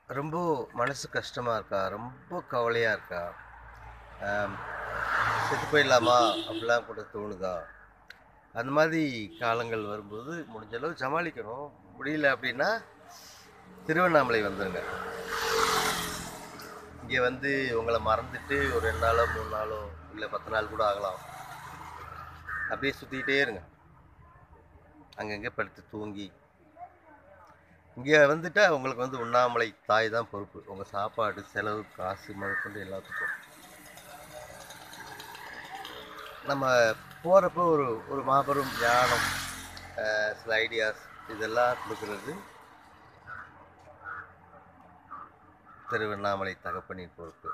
ரொம்ப மனசு கஷ்டமா இருக்கா? ரொம்ப கவலையா இருக்கா? அம் செத்து போயிடலாமா? அப்படிலாம் கூட தோணுதா? அந்த மாதிரி காலங்கள் வரும்போது முடிஞ்ச அளவு சமாளிக்கணும். முடியல அப்படின்னா, திருவண்ணாமலை வந்துருங்க. இங்க வந்து உங்கள மறந்துட்டு ஒரு 2 நாளோ, 3 நாளோ, இல்ல 10 நாள் கூட ஆகலாம். அப்படியே சுத்திக்கிட்டே இருங்க. அங்கங்க படுத்து தூங்கி இங்க வந்துட்டா உங்களுக்கு வந்து உண்ணாமலை தாய் தான் பொறுப்பு. உங்க சாப்பாடு, செலவு, காசு முதற்கொண்டு எல்லாத்துக்கும். நம்ம போறப்போ ஒரு ஒரு மாபெரும் ஞானம், அ சில ஐடியாஸ் இதெல்லாம் குடுக்குறது திருவண்ணாமலை தகப்பனின் பொறுப்பு.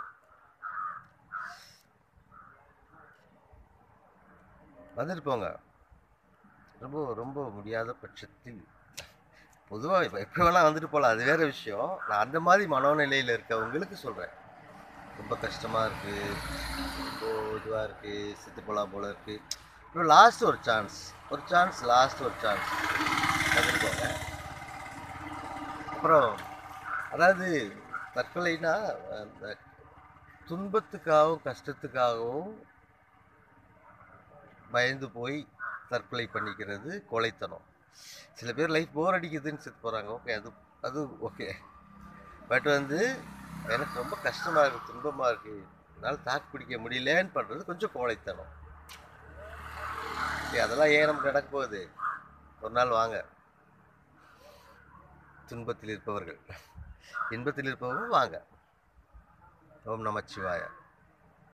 வந்துட்டு போங்க. ரொம்ப ரொம்ப முடியாத பட்சத்தில் பொதுவா இப்ப எப்ப வேணா வந்துட்டு போலாம். அது வேற விஷயம். நான் அந்த மாதிரி மனோநிலையில இருக்கவங்களுக்கு சொல்றேன். ரொம்ப கஷ்டமா இருக்கு. ரொம்ப இதுவா இருக்கு. செத்து போலாம் போல இருக்கு. அப்புறம் லாஸ்ட் ஒரு சான்ஸ். ஒரு சான்ஸ், லாஸ்ட் ஒரு சான்ஸ். வந்துட்டு போங்க. அப்புறம் அதாவது தற்கொலைனா அந்த துன்பத்துக்காகவும், கஷ்டத்துக்காகவும் பயந்து போய் தற்கொலை பண்ணிக்கிறது கோழைத்தனம். சில பேர் லைஃப் போர் அடிக்குதுன்னு செத்து போறாங்க. ஓகே. அது அது ஓகே. பட் வந்து எனக்கு ரொம்ப கஷ்டமா இருக்கு, துன்பமா இருக்கு. என்னால தாக்கு பிடிக்க முடியலன்னு பண்றது கொஞ்சம் கோழைத்தனம். சரி அதெல்லாம் ஏன் நமக்கு நடக்க போகுது? ஒரு நாள் வாங்க. துன்பத்தில் இருப்பவர்கள். இன்பத்தில் இருப்பவர்கள் வாங்க. ஓம் நமச்சிவாய.